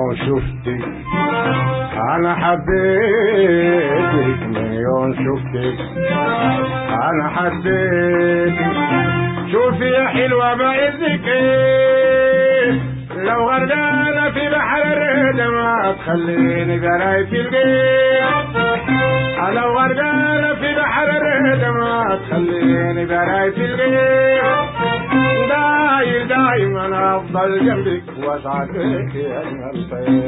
يوم شفتك انا حبيتك من يوم شفتك انا حبيتك شوفي يا حلوة بعزك ايه لو غرقانة في بحر الرهد ما تخليني براي في البيت لو غرقانة في بحر الرهد ما تخليني براي في البيت داي دايما افضل جنبك واسعد بك يا اجمل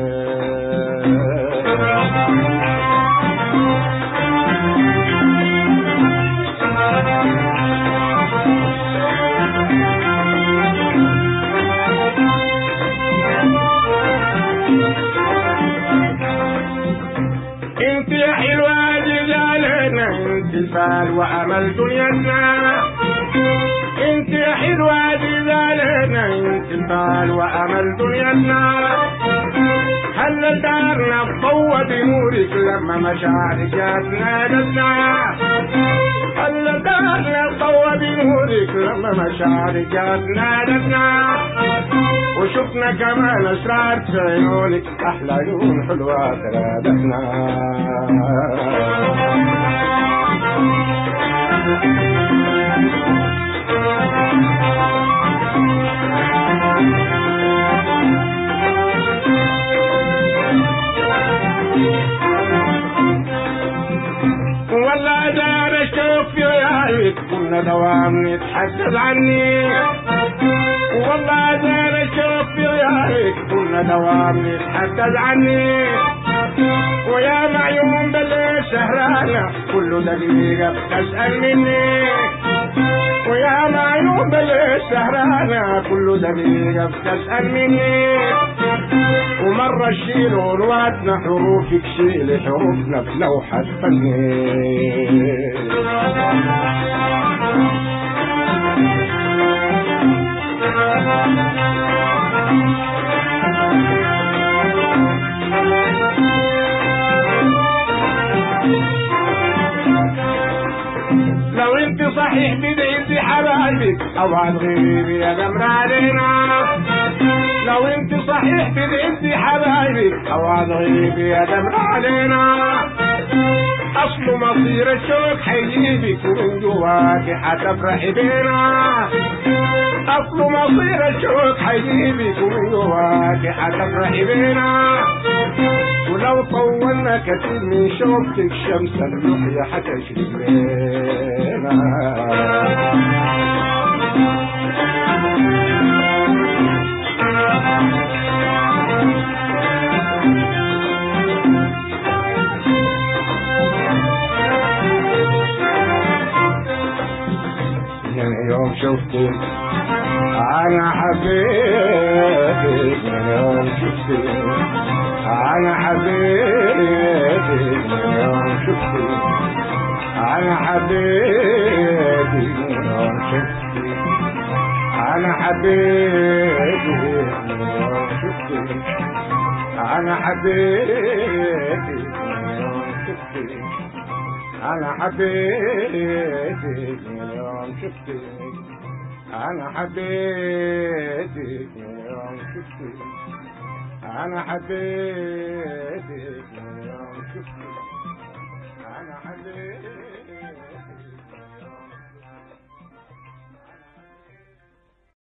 انت يا حلوة جلالنا انت الفال وامل دنيانا انت يا حلوة جلالنا انت الفال وامل دنيانا هل دارنا بضوى بنورك لما مشاعرك جات نادتنا هل دارنا بضوى بنورك لما مشاعرك جات نادتنا وشفنا كمان اسرار في عيونك احلى عيون حلوه ترادتنا والله دار اشوف يا عيد كنا دوام نتحدث عني والله دار اشوف يا عيد كنا دوام نتحدث عني ويا معيون بالليل سهرانة كل دقيقة بتسأل مني ويا معيون بالليل سهرانة كل دقيقة بتسأل مني ومرة شيل عنواتنا حروفك شيل حروفنا في لوحة فني لو انت صحيح بدعي حبايبك او هتغيبي يا جمر علينا لو انت صحيح بدعي حبايبك او هتغيبي يا جمر علينا اصل مصير الشوق حيجيبك ومن جواك حتفرحي بينا اصل مصير الشوق حيجيبك ومن جواك حتفرحي بينا ولو طولنا كتير من شوقتك شمس اللحية حتشرق لينا من يوم شفتك انا حبيتك من يوم شفتك انا حبيتك من يوم شفتك انا حبيتك من يوم شفتك انا حبيتك من يوم شفتك انا حبيتك من يوم شفتك انا حبيتك من يوم شفتك انا حبيتك من يوم شفتك انا حبيتك من يوم شفتك